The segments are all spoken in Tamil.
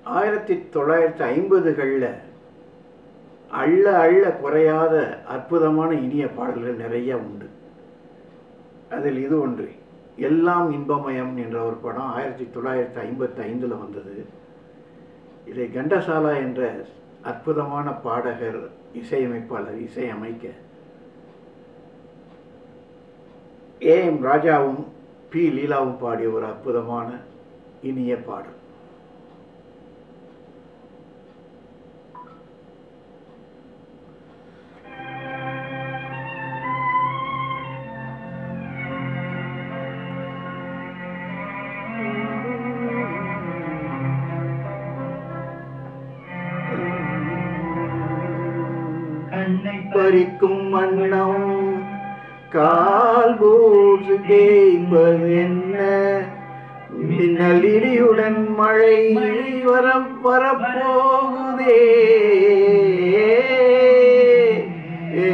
ஆயிரத்தி தொள்ளாயிரத்தி ஐம்பதுகளில் அள்ள அள்ள குறையாத அற்புதமான இனிய பாடல்கள் நிறைய உண்டு அதில் இது ஒன்று எல்லாம் இன்பமயம் என்ற ஒரு படம் ஆயிரத்தி தொள்ளாயிரத்தி ஐம்பத்தி ஐந்தில் வந்தது இதை கண்டசாலா என்ற அற்புதமான பாடகர் இசையமைப்பாளர் இசையமைக்க ஏ எம் ராஜாவும் பி லீலாவும் பாடிய ஒரு அற்புதமான இனிய பாடல் கண்ணை பறிக்கும் வண்ணம் கால் போது கேய்பது என்ன மின்னல் இடியுடன் மழை வர வரப்போகுதே ஏ.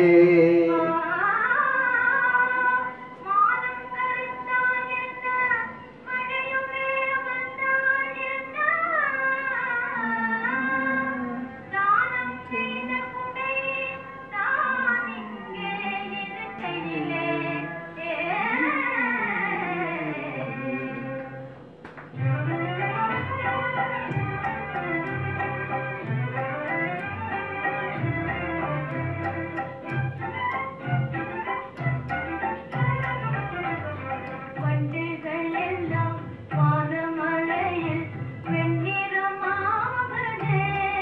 வண்டிகள் எல்லாம் வானமழையில் வெண்ணிறமாவதே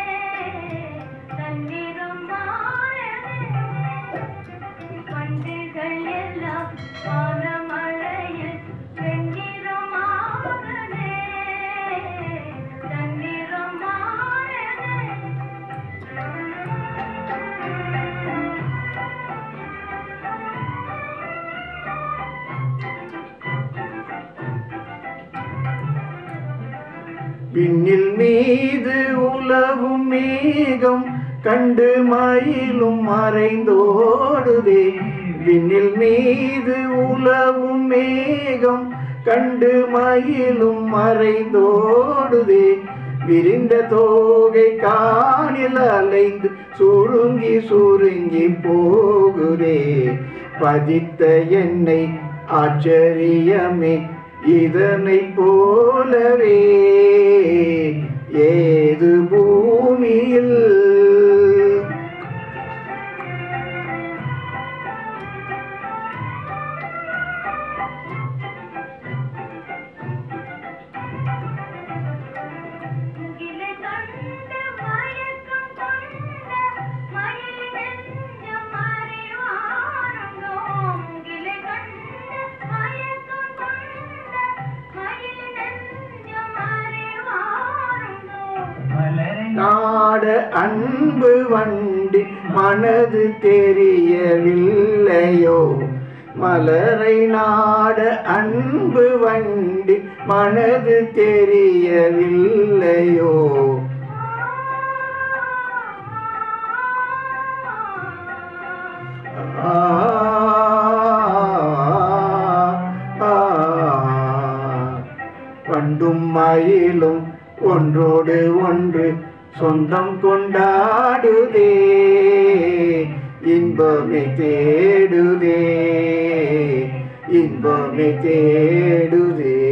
தன்னிறம் வண்டிகள் எல்லாம் வானமழையில் வெண்ணிறமாவதே தன்னிறம் விண்ணில் மீது உலவும் மேகம் கண்டு மயிலும் மறைந்தோடுதே விண்ணில் மீது உலவும் மேகம் கண்டு மயிலும் மறைந்தோடுதே விரிந்த தோகை காணில் அலைந்து சுருங்கி சுருங்கி போகுதே பதித்த என்னை ஆச்சரியமே இதனை போலவே ஏது பூமியில் முகிலை கண்ட மயக்கம் கொண்ட மயில் நெஞ்சம் அறிவாருண்டோ முகிலை கண்ட மயக்கம் கொண்ட மயில் நெஞ்சம் அறிவாருண்டோ மலரை நாட அன்பு வண்டி மனது தெரியவில்லையோ மலரை நாட அன்பு வண்டி மனது தெரியவில்லையோ ஆ, ஆ, பண்டும் மயிலும் ஒன்றோடு ஒன்று சொந்தம் கொண்டாடுதே இன்பமே தேடுதே இன்பமே தேடுதே